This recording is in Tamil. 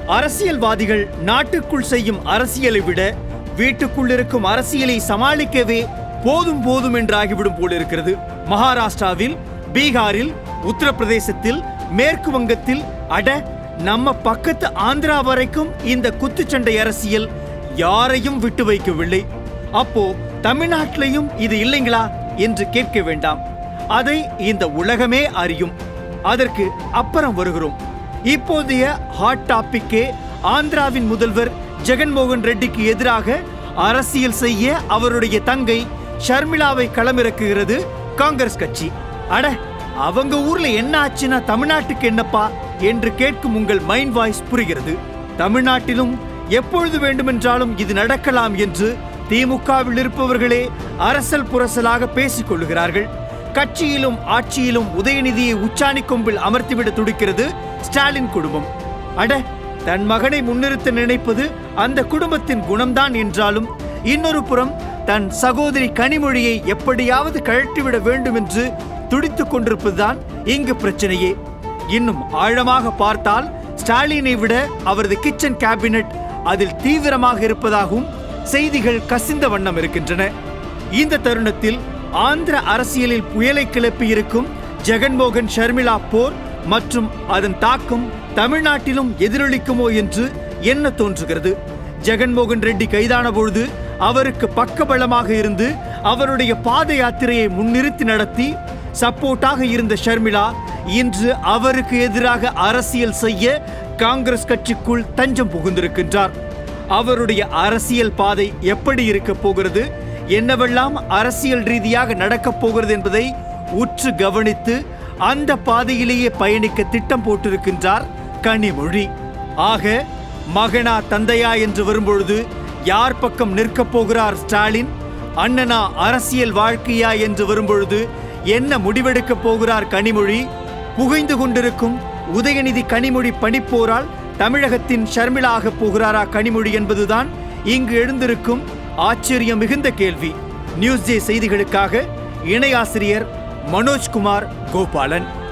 அரசியல்வாதிகள் நாட்டுக்குள் செய்யும் அரசியலை விட வீட்டுக்குள் இருக்கும் அரசியலை சமாளிக்கவே போதும் போதும் என்றாகிவிடும் போல இருக்கிறது மகாராஷ்டிராவில் பீகாரில் உத்தரப்பிரதேசத்தில் மேற்கு வங்கத்தில் அட நம்ம பக்கத்து ஆந்திரா வரைக்கும் இந்த குத்துச்சண்டை அரசியல் யாரையும் விட்டு வைக்கவில்லை அப்போ தமிழ்நாட்டிலையும் இது இல்லைங்களா என்று கேட்க வேண்டாம் அதை இந்த உலகமே அறியும் அதற்கு அப்புறம் வருகிறோம் இப்போதைய ஹாட் டாபிக்கே ஆந்திராவின் முதல்வர் ஜெகன்மோகன் ரெட்டிக்கு எதிராக அரசியல் செய்ய அவருடைய தங்கை ஷர்மிளாவை களமிறக்குகிறது காங்கிரஸ் கட்சி அட அவங்க ஊர்ல என்ன ஆச்சுன்னா தமிழ்நாட்டுக்கு என்னப்பா என்று கேட்கும் உங்கள் மைண்ட் வாய்ஸ் புரிகிறது தமிழ்நாட்டிலும் எப்பொழுது வேண்டுமென்றாலும் இது நடக்கலாம் என்று திமுகவில் இருப்பவர்களே அரசல் புரசலாக பேசிக் கொள்ளுகிறார்கள் கட்சியிலும் ஆட்சியிலும் உதயநிதியை உச்சாணி கொம்பில் அமர்த்திவிட துடிக்கிறது ஸ்டாலின் குடும்பம் அட தன் மகனை முன்னிறுத்த நினைப்பது அந்த குடும்பத்தின் குணம்தான் என்றாலும் இன்னொரு புறம் தன் சகோதரி கனிமொழியை எப்படியாவது கழட்டிவிட வேண்டும் என்று துடித்துக் கொண்டிருப்பதுதான் இங்கு பிரச்சனையே இன்னும் ஆழமாக பார்த்தால் ஸ்டாலினை விட அவரது கிச்சன் கேபினெட் அதில் தீவிரமாக இருப்பதாகவும் செய்திகள் கசிந்த வண்ணம் இருக்கின்றன இந்த தருணத்தில் ஆந்திர அரசியலில் புயலை கிளப்பி இருக்கும் ஜெகன்மோகன் ஷர்மிளா போர் மற்றும் அதன் தாக்கம் தமிழ்நாட்டிலும் எதிரொலிக்குமோ என்று என்ன தோன்றுகிறது ஜெகன்மோகன் ரெட்டி கைதான பொழுது அவருக்கு பக்கபலமாக இருந்து அவருடைய பாத யாத்திரையை முன்னிறுத்தி நடத்தி சப்போர்ட்டாக இருந்த ஷர்மிளா இன்று அவருக்கு எதிராக அரசியல் செய்ய காங்கிரஸ் கட்சிக்குள் தஞ்சம் புகுந்திருக்கின்றார் அவருடைய அரசியல் பாதை எப்படி இருக்க போகிறது என்னவெல்லாம் அரசியல் ரீதியாக நடக்கப் போகிறது என்பதை உற்று கவனித்து அந்த பாதையிலேயே பயணிக்க திட்டம் போட்டிருக்கின்றார் கனிமொழி ஆக மகனா தந்தையா என்று வரும்பொழுது யார் பக்கம் நிற்கப் போகிறார் ஸ்டாலின் அண்ணனா அரசியல் வாழ்க்கையா என்று வரும்பொழுது என்ன முடிவெடுக்கப் போகிறார் கனிமொழி புகைந்து கொண்டிருக்கும் உதயநிதி கனிமொழி பணிப்போரால் தமிழகத்தின் ஷர்மிளா ஆகப் போகிறாரா கனிமொழி என்பதுதான் இங்கு எழுந்திருக்கும் ஆச்சரியம் மிகுந்த கேள்வி நியூஸ் ஜே செய்திகளுக்காக இணை ஆசிரியர் மனோஜ்குமார் கோபாலன்